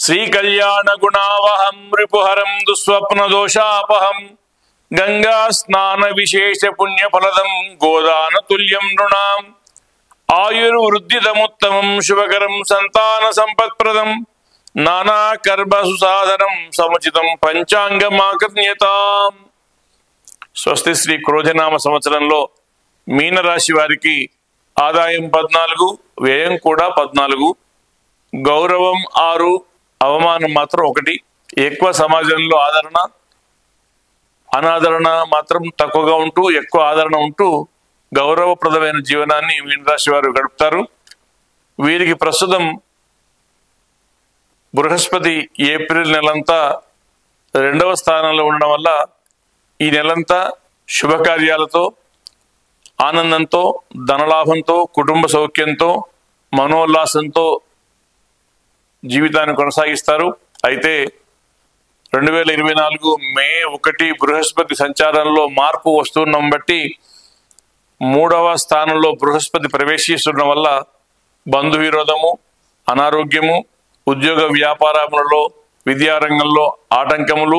శ్రీ కళ్యాణ గుణావహం రిపుహరం దుస్వప్న దోషాపహం గంగా స్నాన విశేష పుణ్యఫలదం గోదాన తుల్యం నృణాం ఆయుర్వృద్ధిదముత్తమం శుభకరం సంతాన సంపత్ప్రదం నానా కర్మ సుసాధనం సముచితం పంచాంగమాకర్ణ్యతాం స్వస్తి శ్రీ క్రోధనామ సంవత్సరంలో మీనరాశి వారికి ఆదాయం పద్నాలుగు వ్యయం కూడా పద్నాలుగు గౌరవం ఆరు అవమానం మాత్రం ఒకటి ఎక్కువ సమాజంలో ఆదరణ అనాదరణ మాత్రం తక్కువగా ఉంటూ ఎక్కువ ఆదరణ ఉంటూ గౌరవప్రదమైన జీవనాన్ని మీనరాశి వారు గడుపుతారు వీరికి ప్రస్తుతం బృహస్పతి ఏప్రిల్ నెలంతా రెండవ స్థానంలో ఉండడం వల్ల ఈ నెలంతా శుభకార్యాలతో ఆనందంతో ధనలాభంతో కుటుంబ సౌఖ్యంతో మనోల్లాసంతో జీవితాన్ని కొనసాగిస్తారు అయితే రెండు వేల ఇరవై నాలుగు మే ఒకటి బృహస్పతి సంచారంలో మార్పు వస్తున్నం బట్టి మూడవ స్థానంలో బృహస్పతి ప్రవేశిస్తున్న వల్ల బంధు విరోధము అనారోగ్యము ఉద్యోగ వ్యాపారములలో విద్యారంగంలో ఆటంకములు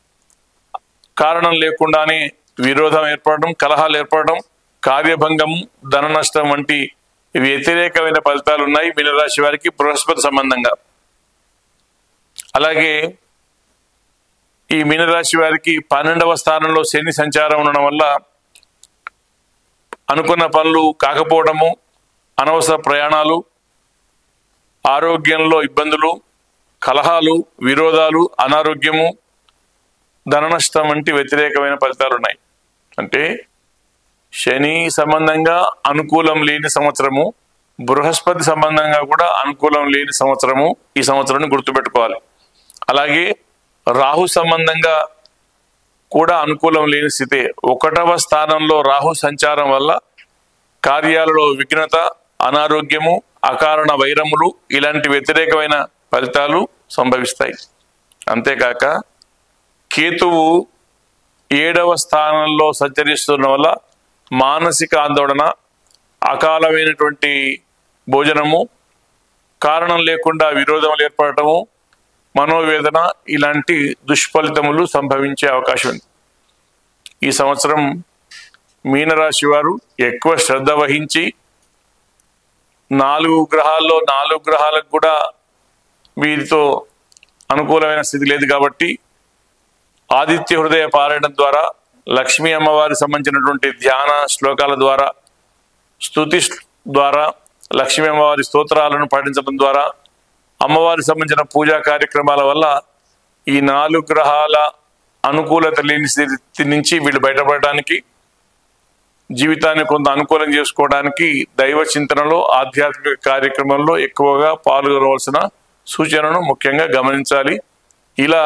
కారణం లేకుండానే విరోధం ఏర్పడడం కలహాలు ఏర్పడడం కార్యభంగం ధన నష్టం వంటి వ్యతిరేకమైన ఫలితాలు ఉన్నాయి మీనరాశి వారికి బృహస్పతి సంబంధంగా అలాగే ఈ మీనరాశి వారికి పన్నెండవ స్థానంలో శని సంచారం ఉండడం వల్ల అనుకున్న పనులు కాకపోవడము అనవసర ప్రయాణాలు ఆరోగ్యంలో ఇబ్బందులు కలహాలు విరోధాలు అనారోగ్యము ధన నష్టం వంటి వ్యతిరేకమైన ఫలితాలు ఉన్నాయి అంటే శని సంబంధంగా అనుకూలం లేని సంవత్సరము బృహస్పతి సంబంధంగా కూడా అనుకూలం లేని సంవత్సరము ఈ సంవత్సరాన్ని గుర్తుపెట్టుకోవాలి అలాగే రాహు సంబంధంగా కూడా అనుకూలం లేని స్థితి ఒకటవ స్థానంలో రాహు సంచారం వల్ల కార్యాలలో విఘ్నత అనారోగ్యము అకారణ వైరములు ఇలాంటి వ్యతిరేకమైన ఫలితాలు సంభవిస్తాయి అంతేకాక కేతువు ఏడవ స్థానంలో సంచరిస్తున్న వల్ల మానసిక ఆందోళన అకాలమైనటువంటి భోజనము కారణం లేకుండా విరోధములు ఏర్పడటము మనోవేదన ఇలాంటి దుష్ఫలితములు సంభవించే అవకాశం ఉంది ఈ సంవత్సరం మీనరాశి వారు ఎక్కువ శ్రద్ధ వహించి నాలుగు గ్రహాల్లో నాలుగు గ్రహాలకు కూడా వీరితో అనుకూలమైన స్థితి లేదు కాబట్టి ఆదిత్య హృదయ పారాయణం ద్వారా లక్ష్మీ అమ్మవారి సంబంధించినటువంటి ధ్యాన శ్లోకాల ద్వారా స్తుతి ద్వారా లక్ష్మీ అమ్మవారి స్తోత్రాలను పాటించడం ద్వారా అమ్మవారికి సంబంధించిన పూజా కార్యక్రమాల వల్ల ఈ నాలుగు గ్రహాల అనుకూలత లేని స్థితి నుంచి వీళ్ళు బయటపడడానికి జీవితాన్ని కొంత అనుకూలం చేసుకోవడానికి దైవ చింతనలో ఆధ్యాత్మిక కార్యక్రమంలో ఎక్కువగా పాల్గొనవలసిన సూచనను ముఖ్యంగా గమనించాలి ఇలా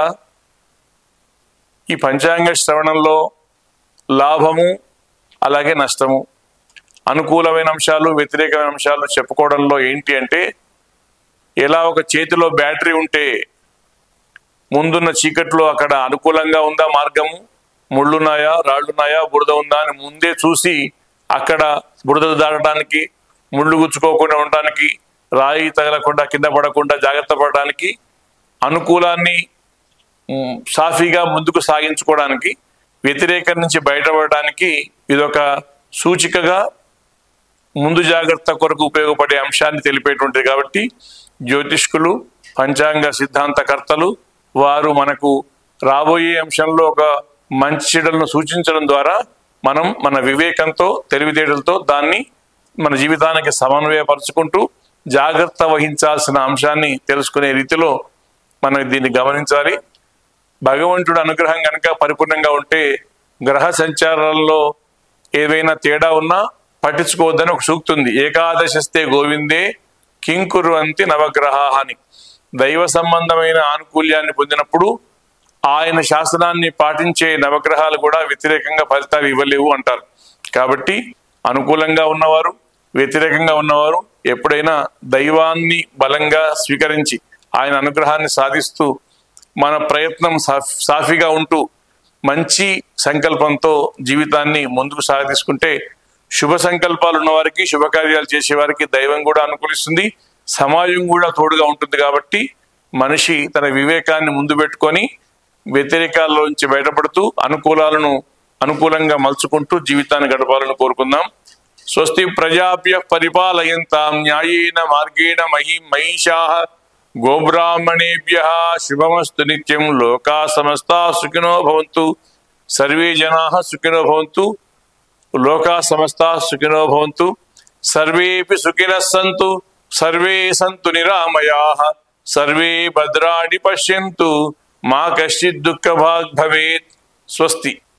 ఈ పంచాంగ శ్రవణంలో లాభము అలాగే నష్టము అనుకూలమైన అంశాలు వ్యతిరేకమైన అంశాలు చెప్పుకోవడంలో ఏంటి అంటే ఎలా ఒక చేతిలో బ్యాటరీ ఉంటే ముందున్న చీకట్లో అక్కడ అనుకూలంగా ఉందా మార్గము ముళ్ళున్నాయా రాళ్ళున్నాయా బురద ఉందా అని ముందే చూసి అక్కడ బురద దాటడానికి ముళ్ళు గుచ్చుకోకుండా ఉండడానికి రాయి తగలకుండా కింద పడకుండా జాగ్రత్త పడడానికి అనుకూలాన్ని ఉమ్, సాఫీగా ముందుకు సాగించుకోవడానికి వ్యతిరేకం నుంచి బయటపడడానికి ఇదొక సూచికగా ముందు జాగ్రత్త కొరకు ఉపయోగపడే అంశాన్ని తెలిపేటువంటిది కాబట్టి జ్యోతిష్కులు పంచాంగ సిద్ధాంతకర్తలు వారు మనకు రాబోయే అంశంలో ఒక మంచి చెడులను సూచించడం ద్వారా మనం మన వివేకంతో తెలివితేటలతో దాన్ని మన జీవితానికి సమన్వయపరుచుకుంటూ జాగ్రత్త వహించాల్సిన అంశాన్ని తెలుసుకునే రీతిలో మనం దీన్ని గమనించాలి భగవంతుడు అనుగ్రహం కనుక పరిపూర్ణంగా ఉంటే గ్రహ సంచారాల్లో ఏదైనా తేడా ఉన్నా పట్టించుకోవద్దని ఒక సూక్తి ఉంది ఏకాదశిస్తే గోవిందే కింకుర్వంతి నవగ్రహ అని దైవ సంబంధమైన ఆనుకూల్యాన్ని పొందినప్పుడు ఆయన శాసనాన్ని పాటించే నవగ్రహాలు కూడా వ్యతిరేకంగా ఫలితాలు ఇవ్వలేవు అంటారు కాబట్టి అనుకూలంగా ఉన్నవారు వ్యతిరేకంగా ఉన్నవారు ఎప్పుడైనా దైవాన్ని బలంగా స్వీకరించి ఆయన అనుగ్రహాన్ని సాధిస్తూ మన ప్రయత్నం సాఫ్- సాఫీగా ఉంటూ మంచి సంకల్పంతో జీవితాన్ని ముందుకు సాగదీసుకుంటే శుభ సంకల్పాలు ఉన్నవారికి శుభకార్యాలు చేసేవారికి దైవం కూడా అనుకూలిస్తుంది సమాజం కూడా తోడుగా ఉంటుంది కాబట్టి మనిషి తన వివేకాన్ని ముందు పెట్టుకొని వ్యతిరేకాల్లోంచి బయటపడుతూ అనుకూలాలను అనుకూలంగా మలుచుకుంటూ జీవితాన్ని గడపాలని కోరుకుందాం స్వస్తి ప్రజాభ్య పరిపాలయంతాం న్యాయేన మార్గేణ మహి మహిషా గోబ్రాహ్మణేభ్య శుభమస్తు నిత్యం లోకా సమస్తా సుఖినో భవంతు సర్వే జనా సుఖినో భవంతు లోకా సమస్తా సుఖినో భవంతు సర్వేపి సుఖినः సంతు సర్వే సంతు నిరామయాః సర్వే భద్రాణి పశ్యంతు మా కశ్చిత్ దుఃఖభాగ్ భవేత్ స్వస్తి